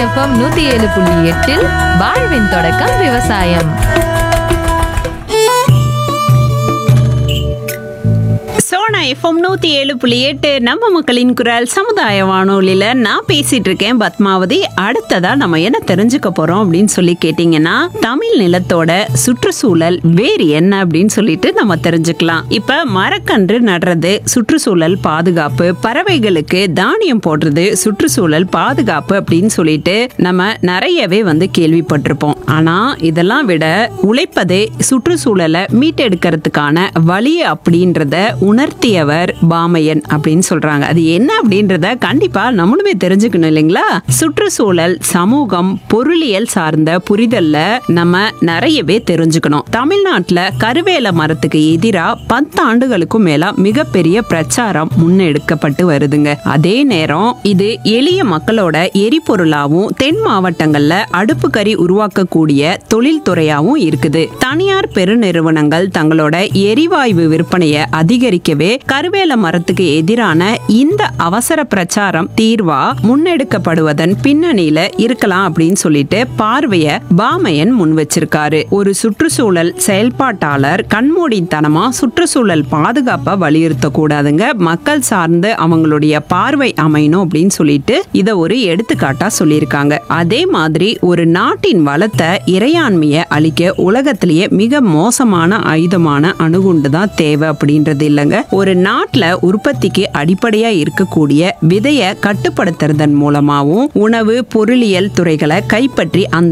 FM நூத்தி ஏழு புள்ளி எட்டில் வாழ்வின் தொடக்கம் விவசாயம் சோனா எஃப்எம் நூத்தி ஏழு புள்ளி எட்டு நம்ம மக்களின் குரல் சமுதாய வானொலியில நான் பேசிட்டு இருக்கேன் பத்மாவதி அடுத்ததா நம்ம என்ன தெரிஞ்சுக்க போறோம் அப்படின்னு சொல்லி கேட்டீங்கன்னா தமிழ் நிலத்தோட சுற்றுச்சூழல் வேறு என்ன அப்படின்னு சொல்லிட்டு நம்ம தெரிஞ்சுக்கலாம் இப்ப மரக்கன்று நடுறது சுற்றுச்சூழல் பாதுகாப்பு பறவைகளுக்கு தானியம் போடுறது சுற்றுச்சூழல் பாதுகாப்பு அப்படின்னு சொல்லிட்டு நம்ம நிறையவே வந்து கேள்விப்பட்டிருப்போம் ஆனா இதெல்லாம் விட உழைப்பதே சுற்றுச்சூழலை மீட்டெடுக்கிறதுக்கான வழி அப்படின்றத உணர்த்தியவர் பாமையன் அப்படின்னு சொல்றாங்க அது என்ன அப்படின்றத கண்டிப்பா நம்மளுமே தெரிஞ்சுக்கணும் இல்லைங்களா சுற்றுச்சூழல் சமூகம் பொருளியல் சார்ந்த புரிதல்ல நம்ம நிறையவே தெரிஞ்சுக்கணும் தமிழ்நாட்டுல கருவேல மரத்துக்கு எதிரா பத்து ஆண்டுகளுக்கும் மேல மிகப்பெரிய பிரச்சாரம் முன்னெடுக்கப்பட்டு வருதுங்க அதே நேரம் இது எளிய மக்களோட எரிபொருளாவும் தென் மாவட்டங்கள்ல அடுப்பு கறி உருவாக்கக்கூடிய தொழில்துறையாவும் இருக்குது தனியார் பெருநிறுவனங்கள் தங்களோட எரிவாயு விற்பனையை அதிகரிக்கவே கருவேல மரத்துக்கு எதிரான இந்த அவசர பிரச்சாரம் தீர்வா முன்னெடுக்கப்படுவதன் பின்னணியில இருக்கலாம் அப்படின்னு சொல்லிட்டு பார்வைய பாமையன் முன் வச்சிருக்காரு ஒரு சுற்றுச்சூழல் செயல்பாட்டாளர் கண்மூடித்தனமா சுற்றுச்சூழல் பாதுகாப்பை வலியுறுத்த கூடாதுங்க மக்கள் சார்ந்து அவங்களுடைய பார்வை அமையணும் அப்படின்னு சொல்லிட்டு இத ஒரு எடுத்துக்காட்டா சொல்லியிருக்காங்க அதே மாதிரி ஒரு நாட்டின் வளத்தை இறையாண்மையை அளிக்க உலகத்திலேயே மிக மோசமான ஆயுதமான அணுகுண்டு தான் தேவை அப்படின்றது இல்லைங்க ஒரு நாட்டுல உற்பத்திக்கு அடிப்படையா இருக்கக்கூடிய விதையை கட்டுப்படுத்துறதன் மூலமாவும் உணவு பொருளியல் துறைகளை கைப்பற்றி அந்த